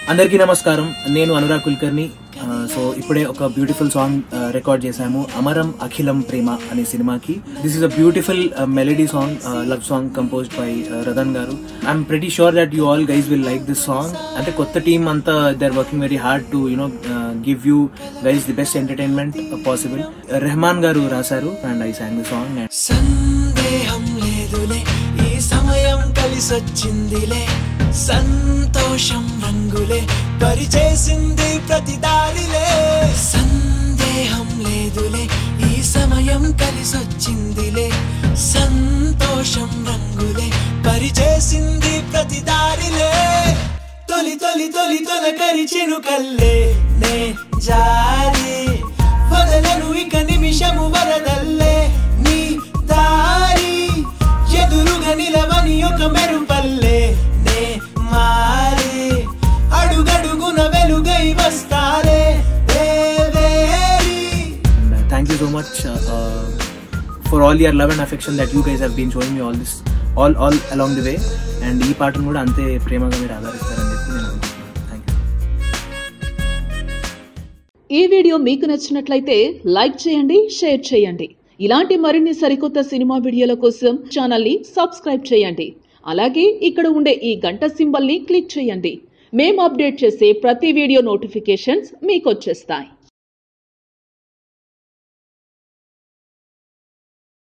అందరికీ నమస్కారం నేను అనురాగ్ కుల్కర్ని ఆ, సో ఇప్పుడే ఒక బ్యూటిఫుల్ సాంగ్ ఆ, రికార్డ్ చేశాము అమరం అఖిలం ప్రేమ అనే సినిమాకి this is a beautiful melody song love song composed by Ratan garu I'm pretty sure that you all guys will like this song అంటే కొత్త టీమ్ అంతా they are working very hard to you know give you guys the best entertainment possible Rahman garu రాశారు and I sang the song and సందేహం లేదులే ఈ సమయం కలిసొచ్చిందిలే సంతోషం రంగులే పరిచేసింది ప్రతి దారిలే సందేహం లేదులే ఈ సమయం కలిసొచ్చిందిలే సంతోషం రంగులే పరిచేసింది ప్రతి దారిలే తొలి తొలి తొలి తొలకరి చినుకల్లే నే జారి వదలను ఇక నిమిషము వరదల్లే నీ దారి ఎదురుగా నిలవని ఒక మెరుపల్లే నే మారి అడుగడుగున వెలుగై వస్తారే దేవేరి thank you so much for all your love and affection that you guys have been showing me all this all all along the way and ఈ పాటను కూడా అంతే ప్రేమగా మీరు ఆదరిస్తారని చెప్పి నేను అనుకుంటున్నాను థ్యాంక్ యూ ఈ వీడియో మీకు నచ్చినట్లయితే లైక్ చేయండి షేర్ చేయండి ఇలాంటి మరిన్ని సరికొత్త సినిమా వీడియోల కోసం ఛానల్ని సబ్స్క్రైబ్ చేయండి అలాగే ఇక్కడ ఉండే ఈ గంట సింబల్ని క్లిక్ చేయండి మేము అప్డేట్ చేసే ప్రతి వీడియో నోటిఫికేషన్స్ మీకు వచ్చేస్తాయి